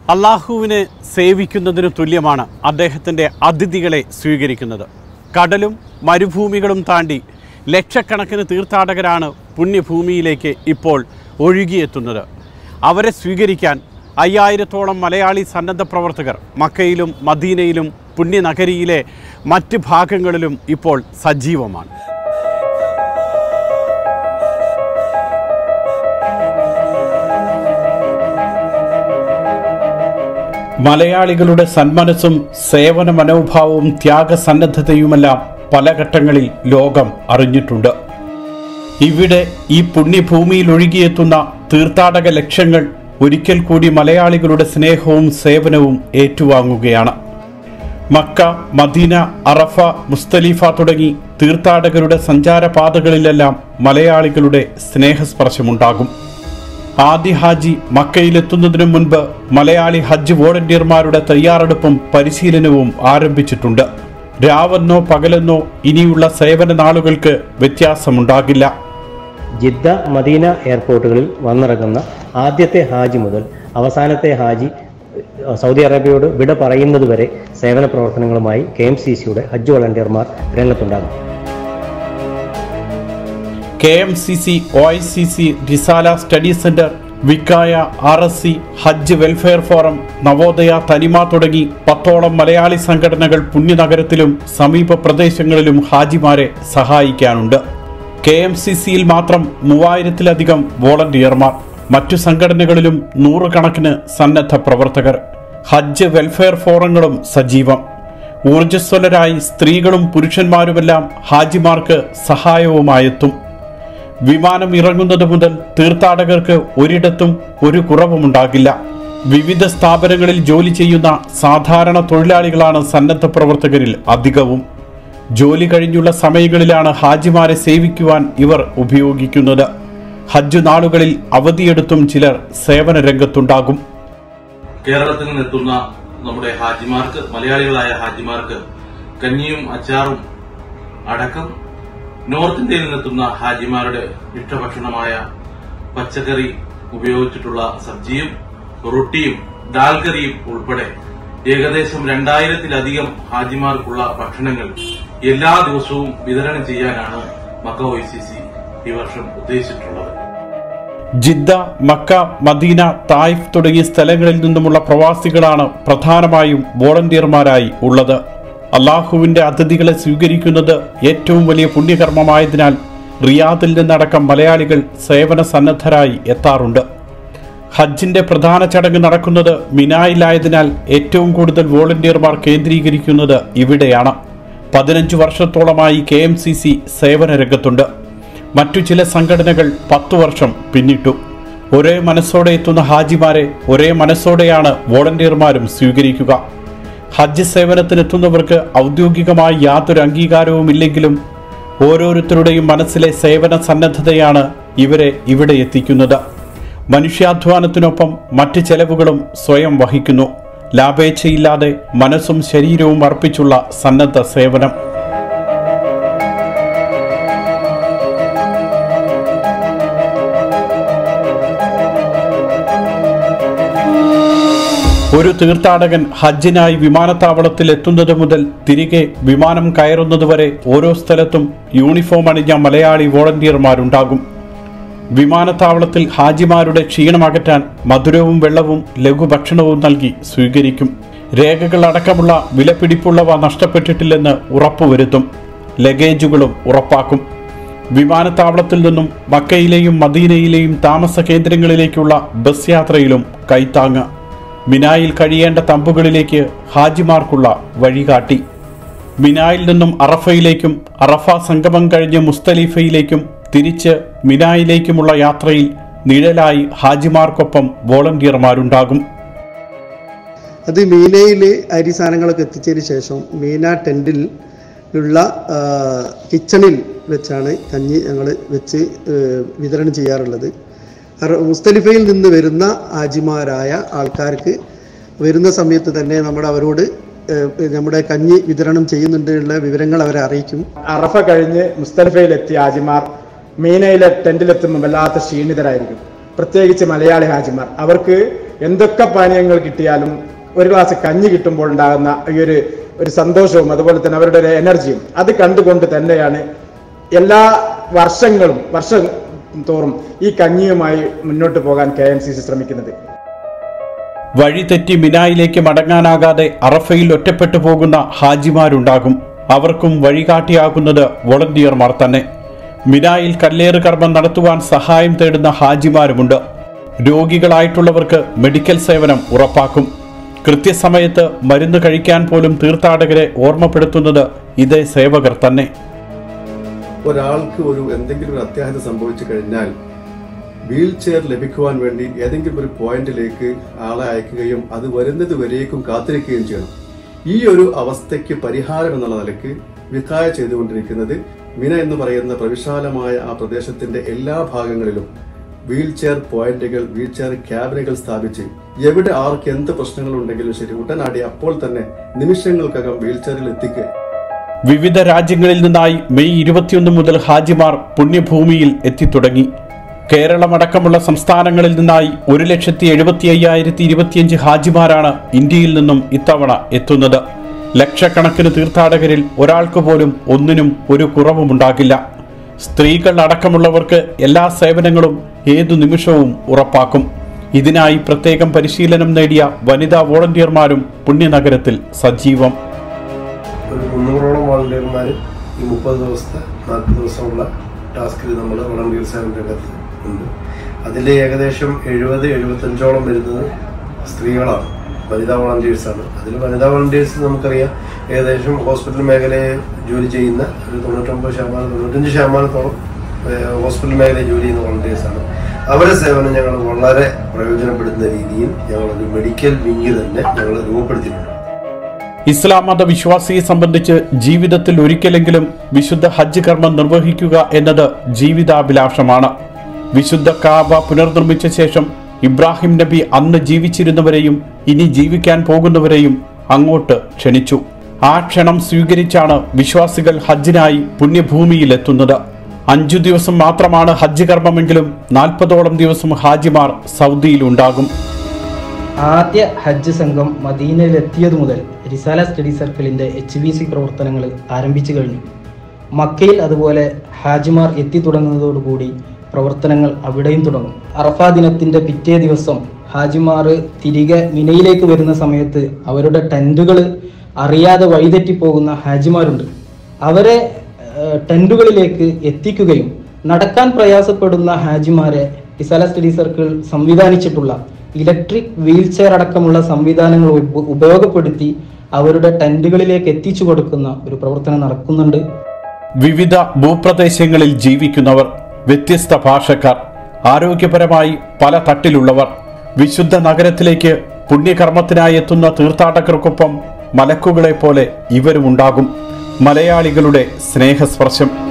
അള്ളാഹുവിനെ സേവിക്കുന്നതിന് തുല്യമാണ് അദ്ദേഹത്തിൻ്റെ അതിഥികളെ സ്വീകരിക്കുന്നത് കടലും മരുഭൂമികളും താണ്ടി ലക്ഷക്കണക്കിന് തീർത്ഥാടകരാണ് പുണ്യഭൂമിയിലേക്ക് ഇപ്പോൾ ഒഴുകിയെത്തുന്നത് അവരെ സ്വീകരിക്കാൻ അയ്യായിരത്തോളം മലയാളി സന്നദ്ധ പ്രവർത്തകർ മക്കയിലും മദീനയിലും പുണ്യനഗരിയിലെ മറ്റ് ഭാഗങ്ങളിലും ഇപ്പോൾ സജീവമാണ് മലയാളികളുടെ സന്മനസ്സും സേവന മനോഭാവവും ത്യാഗസന്നദ്ധതയുമെല്ലാം പല ഘട്ടങ്ങളിൽ ലോകം അറിഞ്ഞിട്ടുണ്ട് ഇവിടെ ഈ പുണ്യഭൂമിയിൽ ഒഴുകിയെത്തുന്ന തീർത്ഥാടക ലക്ഷ്യങ്ങൾ ഒരിക്കൽ കൂടി മലയാളികളുടെ സ്നേഹവും സേവനവും ഏറ്റുവാങ്ങുകയാണ് മക്ക മദീന അറഫ മുസ്തലീഫ തുടങ്ങി തീർത്ഥാടകരുടെ സഞ്ചാരപാതകളിലെല്ലാം മലയാളികളുടെ സ്നേഹസ്പർശമുണ്ടാകും ആദ്യ ഹാജി മക്കയിലെത്തുന്നതിനു മുൻപ് മലയാളി ഹജ്ജ് വോളണ്ടിയർമാരുടെ തയ്യാറെടുപ്പും പരിശീലനവും ആരംഭിച്ചിട്ടുണ്ട് രാവെന്നോ പകലെന്നോ ഇനിയുള്ള സേവന നാളുകൾക്ക് വ്യത്യാസമുണ്ടാകില്ല ജിദ്ദ മദീന എയർപോർട്ടുകളിൽ വന്നിറങ്ങുന്ന ആദ്യത്തെ ഹാജി മുതൽ അവസാനത്തെ ഹാജി ഏഹ്, സൗദി അറേബ്യയോട് വിട പറയുന്നത് വരെ സേവന പ്രവർത്തനങ്ങളുമായി കെ എം സി സിയുടെ ഹജ്ജ് വളണ്ടിയർമാർ രംഗത്തുണ്ടാകും K M C C O I C C Risala study centre Wiqaya R S C Hajj welfare forum Navodaya Thanima തുടങ്ങി പത്തോളം മലയാളി സംഘടനകൾ പുണ്യനഗരത്തിലും സമീപ പ്രദേശങ്ങളിലും ഹാജിമാരെ സഹായിക്കാനുണ്ട് കെ എം സി സിയിൽ മാത്രം മൂവായിരത്തിലധികം വോളണ്ടിയർമാർ മറ്റു സംഘടനകളിലും നൂറുകണക്കിന് സന്നദ്ധ പ്രവർത്തകർ ഹജ്ജ് വെൽഫെയർ ഫോറങ്ങളും സജീവം ഊർജ്ജസ്വലരായി സ്ത്രീകളും പുരുഷന്മാരുമെല്ലാം ഹാജിമാർക്ക് സഹായവുമായെത്തും വിമാനം ഇറങ്ങുന്നത് മുതൽ തീർത്ഥാടകർക്ക് ഒരിടത്തും ഒരു കുറവുമുണ്ടാകില്ല വിവിധ സ്ഥാപനങ്ങളിൽ ജോലി ചെയ്യുന്ന സാധാരണ തൊഴിലാളികളാണ് സന്നദ്ധ പ്രവർത്തകരിൽ അധികവും ജോലി കഴിഞ്ഞുള്ള സമയങ്ങളിലാണ് ഹാജിമാരെ സേവിക്കുവാൻ ഇവർ ഉപയോഗിക്കുന്നത് ഹജ്ജ് നാളുകളിൽ അവധിയെടുത്തും ചിലർ സേവന രംഗത്തുണ്ടാകും കേരളത്തിൽ നിന്നെത്തുന്ന നമ്മുടെ ഹാജിമാർക്ക് മലയാളികളായ ഹാജിമാർക്ക് കഞ്ഞിയും അച്ചാറും അടക്കം നോർത്ത് ഇന്ത്യയിൽ നിന്നെത്തുന്ന ഹാജിമാരുടെ ഇഷ്ടഭക്ഷണമായ പച്ചക്കറി ഉപയോഗിച്ചിട്ടുള്ള സബ്ജിയും റൊട്ടിയും ഡാൽക്കറിയും ഉൾപ്പെടെ ഏകദേശം രണ്ടായിരത്തിലധികം ഹാജിമാർക്കുള്ള ഭക്ഷണങ്ങൾ എല്ലാ ദിവസവും വിതരണം ചെയ്യാനാണ് മക്ക ഒ ഈ വർഷം ഉദ്ദേശിച്ചിട്ടുള്ളത് ജിദ്ദ മക്ക മദീന തായിഫ് തുടങ്ങിയ സ്ഥലങ്ങളിൽ നിന്നുമുള്ള പ്രവാസികളാണ് പ്രധാനമായും വോളണ്ടിയർമാരായി ഉള്ളത് അള്ളാഹുവിന്റെ അതിഥികളെ സ്വീകരിക്കുന്നത് ഏറ്റവും വലിയ പുണ്യകർമ്മമായതിനാൽ റിയാദിൽ നിന്നടക്കം മലയാളികൾ സേവന സന്നദ്ധരായി എത്താറുണ്ട് ഹജ്ജിന്റെ പ്രധാന ചടങ്ങ് നടക്കുന്നത് മിനായിലായതിനാൽ ഏറ്റവും കൂടുതൽ വോളണ്ടിയർമാർ കേന്ദ്രീകരിക്കുന്നത് ഇവിടെയാണ് പതിനഞ്ച് വർഷത്തോളമായി കെ എം സി സി സേവന രംഗത്തുണ്ട് മറ്റു ചില സംഘടനകൾ പത്തു വർഷം പിന്നിട്ടു ഒരേ മനസ്സോടെ എത്തുന്ന ഹാജിമാരെ ഒരേ മനസ്സോടെയാണ് വോളണ്ടിയർമാരും സ്വീകരിക്കുക ഹജ്ജ് സേവനത്തിനെത്തുന്നവർക്ക് ഔദ്യോഗികമായി യാതൊരു അംഗീകാരവുമില്ലെങ്കിലും ഓരോരുത്തരുടെയും മനസ്സിലെ സേവന സന്നദ്ധതയാണ് ഇവരെ ഇവിടെ എത്തിക്കുന്നത് മനുഷ്യാധ്വാനത്തിനൊപ്പം മറ്റ് ചെലവുകളും സ്വയം വഹിക്കുന്നു ലാഭേച്ഛയില്ലാതെ മനസ്സും ശരീരവും അർപ്പിച്ചുള്ള സന്നദ്ധ സേവനം ഒരു തീർത്ഥാടകൻ ഹജ്ജിനായി വിമാനത്താവളത്തിൽ എത്തുന്നത് മുതൽ തിരികെ വിമാനം കയറുന്നതുവരെ ഓരോ സ്ഥലത്തും യൂണിഫോം അണിഞ്ഞ മലയാളി വോളണ്ടിയർമാരുണ്ടാകും വിമാനത്താവളത്തിൽ ഹാജിമാരുടെ ക്ഷീണം അകറ്റാൻ മധുരവും വെള്ളവും ലഘുഭക്ഷണവും നൽകി സ്വീകരിക്കും രേഖകൾ അടക്കമുള്ള വിലപിടിപ്പുള്ളവ നഷ്ടപ്പെട്ടിട്ടില്ലെന്ന് ഉറപ്പുവരുത്തും ലഗേജുകളും ഉറപ്പാക്കും വിമാനത്താവളത്തിൽ നിന്നും മക്കയിലെയും മദീനയിലെയും താമസ കേന്ദ്രങ്ങളിലേക്കുള്ള ബസ് യാത്രയിലും കൈത്താങ്ങ് മിനായിൽ കഴിയേണ്ട തമ്പുകളിലേക്ക് ഹാജിമാർക്കുള്ള വഴികാട്ടി മിനായിൽ നിന്നും അറഫയിലേക്കും അറഫ സംഗമം കഴിഞ്ഞ് മുസ്തലീഫയിലേക്കും തിരിച്ച് മിനായിലേക്കുമുള്ള യാത്രയിൽ നിഴലായി ഹാജിമാർക്കൊപ്പം വോളണ്ടിയർമാരുണ്ടാകും അത് മീനയിൽ അരി സാധനങ്ങളൊക്കെ എത്തിച്ചതിന് ശേഷം മീന ടെൻറ്റിൽ ഉള്ള ആ, കിച്ചണിൽ വെച്ചാണ് കഞ്ഞി ഞങ്ങൾ വെച്ച് ഏ, വിതരണം ചെയ്യാറുള്ളത് അറ- മുസ്തലിഫയിൽ നിന്ന് വരുന്ന ആജിമാരായ ആൾക്കാർക്ക് വരുന്ന സമയത്ത് തന്നെ നമ്മുടെ അവരോട് ഏ, നമ്മുടെ കഞ്ഞി വിതരണം ചെയ്യുന്നുണ്ടെന്നുള്ള വിവരങ്ങൾ അവരെ അറിയിക്കും അറഫ കഴിഞ്ഞ് മുസ്തലിഫയിലെത്തിയ ഹാജിമാർ മീനയിലെ ടെന്റിലെത്തുമ്പോൾ വല്ലാത്ത ക്ഷീണിതരായിരിക്കും പ്രത്യേകിച്ച് മലയാളി ഹാജിമാർ അവർക്ക് എന്തൊക്കെ പാനീയങ്ങൾ കിട്ടിയാലും ഒരു ഗ്ലാസ് കഞ്ഞി കിട്ടുമ്പോൾ ഉണ്ടാകുന്ന ഈ ഒരു ഒരു സന്തോഷവും അതുപോലെ തന്നെ അവരുടെ ഒരു എനർജിയും അത് കണ്ടുകൊണ്ട് തന്നെയാണ് എല്ലാ വർഷങ്ങളും വർഷം തോറും ഈ കഞ്ഞിയുമായി മുന്നോട്ട് പോകാൻ കെ എം സി സി ശ്രമിക്കുന്നത് വഴിതെറ്റി മിനായിലേക്ക് മടങ്ങാനാകാതെ അറഫയിൽ ഒറ്റപ്പെട്ടു പോകുന്ന ഹാജിമാരുണ്ടാകും അവർക്കും വഴികാട്ടിയാകുന്നത് വോളണ്ടിയർമാർ തന്നെ മിനായിൽ കല്ലേറ് കർമ്മം നടത്തുവാൻ സഹായം തേടുന്ന ഹാജിമാരുമുണ്ട് രോഗികളായിട്ടുള്ളവർക്ക് മെഡിക്കൽ സേവനം ഉറപ്പാക്കും കൃത്യസമയത്ത് മരുന്ന് കഴിക്കാൻ പോലും തീർത്ഥാടകരെ ഓർമ്മപ്പെടുത്തുന്നത് ഇതേ സേവകർ തന്നെ ഒരാൾക്ക് ഒരു എന്തെങ്കിലും ഒരു അത്യാഹിതം സംഭവിച്ചു കഴിഞ്ഞാൽ വീൽ ചെയർ ലഭിക്കുവാൻ വേണ്ടി ഏതെങ്കിലും ഒരു പോയിന്റിലേക്ക് ആളെ അയക്കുകയും അത് വരുന്നത് വരേക്കും കാത്തിരിക്കുകയും ചെയ്യണം ഈ ഒരു അവസ്ഥയ്ക്ക് പരിഹാരം എന്നുള്ള നിലയ്ക്ക് വിക്കായ ചെയ്തുകൊണ്ടിരിക്കുന്നത് മിന എന്ന് പറയുന്ന പ്രവിശാലമായ ആ പ്രദേശത്തിന്റെ എല്ലാ ഭാഗങ്ങളിലും വീൽ ചെയർ പോയിന്റുകൾ വീൽ ചെയർ ക്യാബിനുകൾ സ്ഥാപിച്ച് എവിടെ ആർക്ക് എന്ത് പ്രശ്നങ്ങളുണ്ടെങ്കിലും ശരി ഉടനടി അപ്പോൾ തന്നെ നിമിഷങ്ങൾക്കകം വീൽ ചെയറിൽ എത്തിക്കുക വിവിധ രാജ്യങ്ങളിൽ നിന്നായി മെയ് ഇരുപത്തിയൊന്ന് മുതൽ ഹാജിമാർ പുണ്യഭൂമിയിൽ എത്തിത്തുടങ്ങി കേരളമടക്കമുള്ള സംസ്ഥാനങ്ങളിൽ നിന്നായി ഒരു ലക്ഷത്തി എഴുപത്തി അയ്യായിരത്തി ഇരുപത്തിയഞ്ച് ഹാജിമാരാണ് ഇന്ത്യയിൽ നിന്നും ഇത്തവണ എത്തുന്നത് ലക്ഷക്കണക്കിന് തീർത്ഥാടകരിൽ ഒരാൾക്ക് പോലും ഒന്നിനും ഒരു കുറവുമുണ്ടാകില്ല സ്ത്രീകൾ അടക്കമുള്ളവർക്ക് എല്ലാ സേവനങ്ങളും ഏതു നിമിഷവും ഉറപ്പാക്കും ഇതിനായി പ്രത്യേകം പരിശീലനം നേടിയ വനിതാ വോളണ്ടിയർമാരും പുണ്യനഗരത്തിൽ സജീവം ഒരു മുന്നൂറോളം വോളണ്ടിയർമാർ ഈ മുപ്പത് ദിവസത്തെ നാൽപ്പത് ദിവസമുള്ള ടാസ്കിൽ നമ്മൾ വോളണ്ടിയർ സേവന രംഗത്ത് ഉണ്ട് അതിൽ ഏകദേശം എഴുപത് എഴുപത്തഞ്ചോളം വരുന്നത് സ്ത്രീകളാണ് വനിതാ വോളണ്ടിയേഴ്സാണ് അതിൽ വനിതാ വോളണ്ടിയേഴ്സ് നമുക്കറിയാം ഏകദേശം ഹോസ്പിറ്റൽ മേഖലയെ ജോലി ചെയ്യുന്ന ഒരു തൊണ്ണൂറ്റൊമ്പത് ശതമാനം തൊണ്ണൂറ്റഞ്ച് ശതമാനത്തോളം ഏഹ്, ഹോസ്പിറ്റൽ മേഖലയിൽ ജോലി ചെയ്യുന്ന വോളണ്ടിയേഴ്സാണ് അവരുടെ സേവനം ഞങ്ങൾ വളരെ പ്രയോജനപ്പെടുത്തുന്ന രീതിയിൽ ഞങ്ങളൊരു മെഡിക്കൽ വിങ് തന്നെ ഞങ്ങൾ രൂപപ്പെടുത്തിയിട്ടുണ്ട് ഇസ്ലാം മത വിശ്വാസിയെ സംബന്ധിച്ച് ജീവിതത്തിൽ ഒരിക്കലെങ്കിലും വിശുദ്ധ ഹജ്ജ് കർമ്മം നിർവഹിക്കുക എന്നത് ജീവിതാഭിലാഷമാണ് വിശുദ്ധ കാബ പുനർനിർമ്മിച്ച ശേഷം ഇബ്രാഹിം നബി അന്ന് ജീവിച്ചിരുന്നവരെയും ഇനി ജീവിക്കാൻ പോകുന്നവരെയും അങ്ങോട്ട് ക്ഷണിച്ചു ആ ക്ഷണം സ്വീകരിച്ചാണ് വിശ്വാസികൾ ഹജ്ജിനായി പുണ്യഭൂമിയിലെത്തുന്നത് അഞ്ചു ദിവസം മാത്രമാണ് ഹജ്ജ് കർമ്മമെങ്കിലും നാൽപ്പതോളം ദിവസം ഹാജിമാർ സൗദിയിലുണ്ടാകും ആദ്യ ഹജ്ജ് സംഘം മദീനയിലെത്തിയതു മുതൽ റിസാല സ്റ്റഡി സർക്കിളിന്റെ എച്ച് ബി സി പ്രവർത്തനങ്ങൾ ആരംഭിച്ചു കഴിഞ്ഞു മക്കയിൽ അതുപോലെ ഹാജിമാർ എത്തിത്തുടങ്ങുന്നതോടുകൂടി പ്രവർത്തനങ്ങൾ അവിടെയും തുടങ്ങും അറഫ ദിനത്തിന്റെ പിറ്റേ ദിവസം ഹാജിമാർ തിരികെ മിനയിലേക്ക് വരുന്ന സമയത്ത് അവരുടെ ടെന്റുകൾ അറിയാതെ വഴിതെറ്റിപ്പോകുന്ന ഹാജിമാരുണ്ട് അവരെ ഏഹ്, ടെന്റുകളിലേക്ക് എത്തിക്കുകയും നടക്കാൻ പ്രയാസപ്പെടുന്ന ഹാജിമാരെ ഇസാല സ്റ്റഡി സർക്കിൾ സംവിധാനിച്ചിട്ടുള്ള ഇലക്ട്രിക് വീൽ ചെയർ അടക്കമുള്ള സംവിധാനങ്ങൾ ഉപ- ഉപയോഗപ്പെടുത്തി അവരുടെ ടെന്റുകളിലേക്ക് എത്തിച്ചു കൊടുക്കുന്ന ഒരു പ്രവർത്തനം നടക്കുന്നുണ്ട് വിവിധ ഭൂപ്രദേശങ്ങളിൽ ജീവിക്കുന്നവർ വ്യത്യസ്ത ഭാഷക്കാർ ആരോഗ്യപരമായി പല തട്ടിലുള്ളവർ വിശുദ്ധ നഗരത്തിലേക്ക് പുണ്യകർമ്മത്തിനായി എത്തുന്ന തീർത്ഥാടകർക്കൊപ്പം മലക്കുകളെ പോലെ ഇവരുമുണ്ടാകും മലയാളികളുടെ സ്നേഹസ്പർശം